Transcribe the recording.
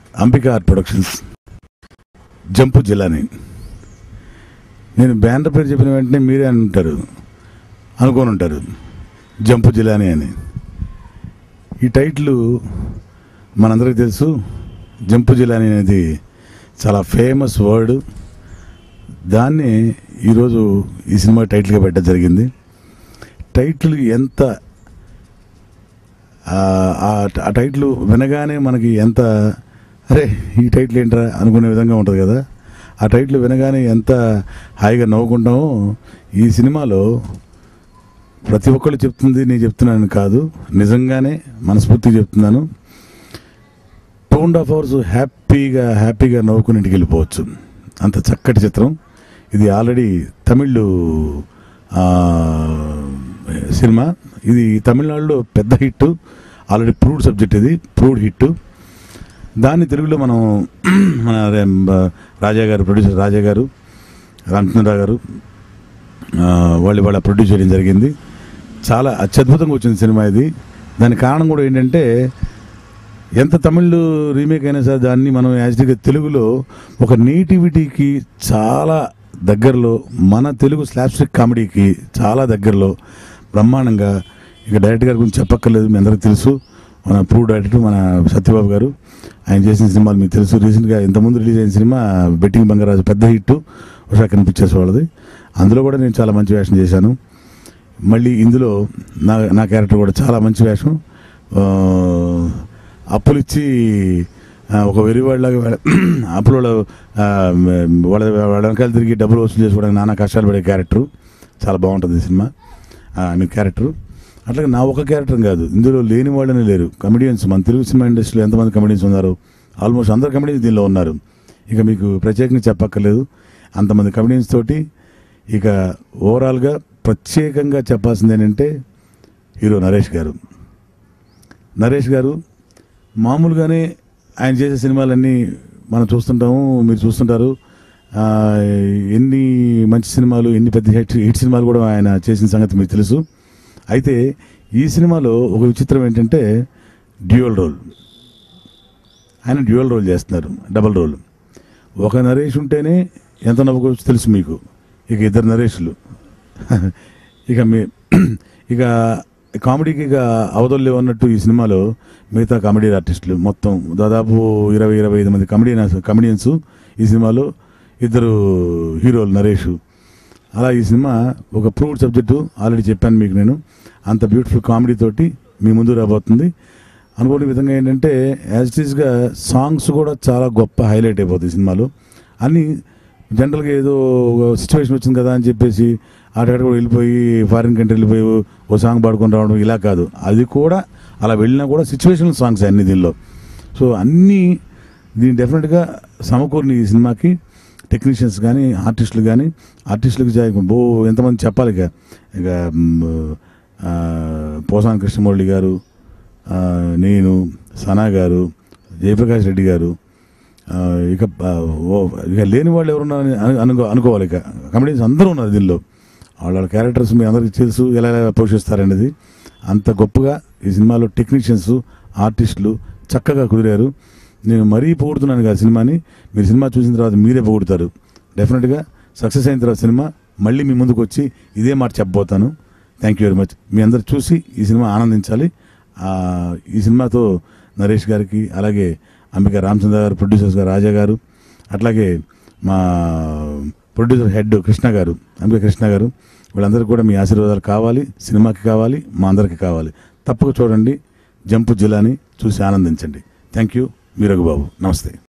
Ambika art productions jump జిల్లాని నేను banner పేరు చెప్పిన వెంటనే మీరే అని ఉంటారు అనుకొని ఉంటారు జంపు జిల్లాని అని ఈ టైటిల్ మనందరికీ తెలుసు జంపు జిల్లాని అనేది చాలా ఫేమస్ వర్డ్ దాన్ని ఈరోజు ఈ సినిమా టైటిల్గా పెట్టడం జరిగింది టైటిల్ ఎంత ఆ- ఆ ఆ టైటిల్ వినగానే మనకి ఎంత అరే ఈ టైటిల్ ఏంట్రా అనుకునే విధంగా ఉంటుంది కదా ఆ టైటిల్ వినగానే ఎంత హాయిగా నవ్వుకుంటామో ఈ సినిమాలో ప్రతి ఒక్కళ్ళు చెప్తుంది నేను చెప్తున్నాను కాదు నిజంగానే మనస్ఫూర్తిగా చెప్తున్నాను టూ అండ్ హాఫ్ అవర్స్ హ్యాపీగా హ్యాపీగా నవ్వుకుని ఇంటికి వెళ్ళిపోవచ్చు అంత చక్కటి చిత్రం ఇది ఆల్రెడీ తమిళ్ ఆ, సినిమా ఇది తమిళనాడులో పెద్ద హిట్ ఆల్రెడీ ప్రూవ్డ్ సబ్జెక్ట్ ఇది ప్రూవ్డ్ హిట్ దాన్ని తెలుగులో మనం మన రే- రాజా గారు ప్రొడ్యూసర్ రాజా గారు రామచంద్రరావు గారు ఆ, వాళ్ళు వాళ్ళ ప్రొడ్యూస్ చేయడం జరిగింది చాలా అత్యద్భుతంగా వచ్చింది సినిమా ఇది దానికి కారణం కూడా ఏంటంటే ఎంత తమిళ్ రీమేక్ అయినా సరే దాన్ని మనం యాక్చువల్గా తెలుగులో ఒక నేటివిటీకి చాలా దగ్గరలో మన తెలుగు స్లాప్స్టిక్ కామెడీకి చాలా దగ్గరలో బ్రహ్మాండంగా ఇక డైరెక్టర్ గారి గురించి చెప్పక్కర్లేదు మీ అందరికీ తెలుసు మన ప్రూవ్ డైరెక్టర్ మన సత్యబాబు గారు ఆయన చేసిన సినిమాలు మీకు తెలుసు రీసెంట్గా ఇంతకుముందు రిలీజ్ అయిన సినిమా బెట్టింగ్ బంగారాజు పెద్ద హిట్ ఉషా కనిపించేసి వాళ్ళది అందులో కూడా నేను చాలా మంచి వేషం చేశాను మళ్ళీ ఇందులో నా నా క్యారెక్టర్ కూడా చాలా మంచి వేషం ఆ, అప్పులు ఇచ్చి ఆ, ఒక వెరివాడిలాగా వాళ్ళ- అప్పుల వాళ్ళ ఆ, వాళ్ళ వాళ్ళ వెనకాల తిరిగి డబ్బులు వసూలు చేసుకోవడానికి నానా కష్టాలు పడే క్యారెక్టర్ చాలా బాగుంటుంది ఈ సినిమా మీ క్యారెక్టర్ అట్లాగే నా ఒక క్యారెక్టర్ కాదు ఇందులో లేని వాళ్ళనే లేరు కమెడియన్స్ మన తెలుగు సినిమా ఇండస్ట్రీలో ఎంతమంది కమెడియన్స్ ఉన్నారు ఆల్మోస్ట్ అందరు కమెడియన్స్ దీనిలో ఉన్నారు ఇక మీకు ప్రత్యేకంగా చెప్పక్కర్లేదు అంతమంది కమెడియన్స్ తోటి ఇక ఓవరాల్గా ప్రత్యేకంగా చెప్పాల్సింది ఏంటంటే హీరో నరేష్ గారు నరేష్ గారు మామూలుగానే ఆయన చేసే సినిమాలన్నీ మనం చూస్తుంటాము మీరు చూస్తుంటారు ఆ, ఎన్ని మంచి సినిమాలు ఎన్ని పెద్ద హిట్ హిట్ సినిమాలు కూడా ఆయన చేసిన సంగతి మీకు తెలుసు అయితే ఈ సినిమాలో ఒక విచిత్రం ఏంటంటే డ్యూయల్ రోల్ ఆయన డ్యూయల్ రోల్ చేస్తున్నారు డబల్ రోల్ ఒక నరేష్ ఉంటేనే ఎంత నవ్వుకోవచ్చు తెలుసు మీకు ఇక ఇద్దరు నరేష్లు ఇక మీ ఇక కామెడీకి ఇక అవధులు అన్నట్టు ఈ సినిమాలో మిగతా కామెడీ ఆర్టిస్టులు మొత్తం దాదాపు ఇరవై ఇరవై ఐదు మంది కమెడియన్స్ కమెడియన్స్ ఈ సినిమాలో ఇద్దరు హీరోలు నరేష్ అలా ఈ సినిమా ఒక ప్రూవ్డ్ సబ్జెక్టు ఆల్రెడీ చెప్పాను మీకు నేను అంత బ్యూటిఫుల్ కామెడీ తోటి మీ ముందు రాబోతుంది అనుకునే విధంగా ఏంటంటే యాజ్ ఇట్ ఈస్గా సాంగ్స్ కూడా చాలా గొప్ప హైలైట్ అయిపోతాయి ఈ సినిమాలో అన్నీ జనరల్గా ఏదో సిచ్యువేషన్ వచ్చింది కదా అని చెప్పేసి అక్కడ కూడా వెళ్ళిపోయి ఫారిన్ కంట్రీ వెళ్ళిపోయి ఓ సాంగ్ పాడుకొని రావడం ఇలా కాదు అది కూడా అలా వెళ్ళినా కూడా సిచ్యువేషనల్ సాంగ్స్ అన్ని దీనిలో సో అన్నీ దీన్ని డెఫినెట్గా సమకూరిన ఈ సినిమాకి టెక్నీషియన్స్ కానీ ఆర్టిస్టులు కానీ ఆర్టిస్టులకు జా- బో ఎంతమంది చెప్పాలి ఇక ఇక మ్, ఆ, పోసాని కృష్ణమురళి గారు ఆ, నేను సనా గారు జయప్రకాష్ రెడ్డి గారు ఆ, ఇక ఆ, ఓ ఇక లేని వాళ్ళు ఎవరున్నారని అను- అనుకో అనుకోవాలి ఇక కమెడియన్స్ అందరూ ఉన్నారు దీనిలో వాళ్ళ వాళ్ళ క్యారెక్టర్స్ మీ అందరికీ తెలుసు ఎలా ఎలా పోషిస్తారనేది అంత గొప్పగా ఈ సినిమాలో టెక్నీషియన్స్ ఆర్టిస్టులు చక్కగా కుదిరారు నేను మరీ పొగుడుతున్నాను కదా సినిమాని మీరు సినిమా చూసిన తర్వాత మీరే పొగుడుతారు డెఫినెట్గా సక్సెస్ అయిన తర్వాత సినిమా మళ్ళీ మీ ముందుకు వచ్చి ఇదే మాట చెప్పబోతాను థ్యాంక్ యూ వెరీ మచ్ మీ అందరు చూసి ఈ సినిమా ఆనందించాలి ఆ, ఈ సినిమాతో నరేష్ గారికి అలాగే అంబిక రామచంద్ర గారు ప్రొడ్యూసర్స్ గారు రాజా గారు అట్లాగే మా ప్రొడ్యూసర్ హెడ్ కృష్ణ గారు అంబిక కృష్ణ గారు వీళ్ళందరికీ కూడా మీ ఆశీర్వాదాలు కావాలి సినిమాకి కావాలి మా అందరికీ కావాలి తప్పక చూడండి జంపు జిల్లాని చూసి ఆనందించండి థ్యాంక్ యూ మీ రఘుబాబు నమస్తే